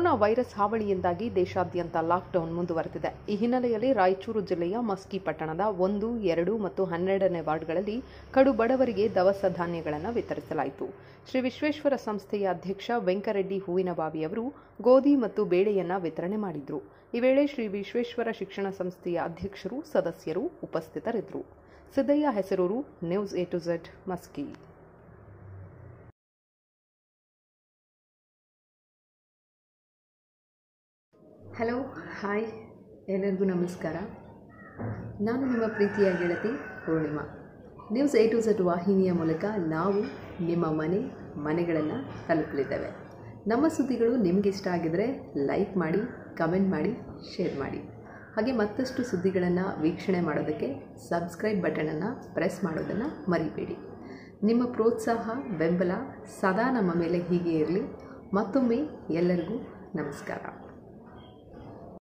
corona virus ಹಾವಳಿಯಿಂದಾಗಿ ದೇಶಾದ್ಯಂತ lockdown ಮುಂದುವರೆದಿದೆ ಈ ಹಿನ್ನೆಲೆಯಲ್ಲಿ ರಾಯಚೂರು ಜಿಲ್ಲೆಯ ಮಸ್ಕಿ ಪಟ್ಟಣದ ಒಂದು ಎರಡು ಮತ್ತು ಹನ್ನೆರಡನೇ ವಾರ್ಡ್ಗಳಲ್ಲಿ ಕಡು ಬಡವರಿಗೆ ದವಸ ಧಾನ್ಯಗಳನ್ನು ವಿತರಿಸಲಾಯಿತು ಶ್ರೀ ವಿಶ್ವೇಶ್ವರ ಸಂಸ್ಥೆಯ ಅಧ್ಯಕ್ಷ ವೆಂಕರೆಡ್ಡಿ ಹೂವಿನಬಾವಿ ಅವರು ಗೋಧಿ ಮತ್ತು ಬೇಳೆಯನ್ನ ವಿತರಣೆ ಮಾಡಿದ್ರು ಈ ವೇಳೆ ಶ್ರೀ ವಿಶ್ವೇಶ್ವರ ಶಿಕ್ಷಣ ಸಂಸ್ಥೆಯ ಅಧ್ಯಕ್ಷರು ಸದಸ್ಯರು ಉಪಸ್ಥಿತರಿದ್ದರು Siddayya Hesaruru news A to Z Maski hello hi ಎಲ್ಲರಿಗೂ ನಮಸ್ಕಾರ ನಾನು ನಿಮ್ಮ ಪ್ರೀತಿಯ ಗೆಳತಿ Poornima news A to Z ವಾಹಿನಿಯ ಮೂಲಕ ನಾವು ನಿಮ್ಮ ಮನೆ ಮನೆಗಳನ್ನು ತಲುಪಲಿದ್ದೇವೆ ನಮ್ಮ ಸುದ್ದಿಗಳು ನಿಮಗೆ ಇಷ್ಟ ಆಗಿದರೆ ಲೈಕ್ ಮಾಡಿ ಕಮೆಂಟ್ ಮಾಡಿ ಶೇರ್ ಮಾಡಿ ಹಾಗೆ ಮತ್ತಷ್ಟು ಸುದ್ದಿಗಳನ್ನು ವೀಕ್ಷಣೆ ಮಾಡೋದಕ್ಕೆ ಸಬ್ಸ್ಕ್ರೈಬ್ ಬಟನನ್ನು ಪ್ರೆಸ್ ಮಾಡೋದನ್ನು ಮರಿಬೇಡಿ ನಿಮ್ಮ ಪ್ರೋತ್ಸಾಹ ಬೆಂಬಲ ಸದಾ ನಮ್ಮ ಮೇಲೆ ಹೀಗೆ ಇರಲಿ ಮತ್ತೊಮ್ಮೆ ಎಲ್ಲರಿಗೂ ನಮಸ್ಕಾರ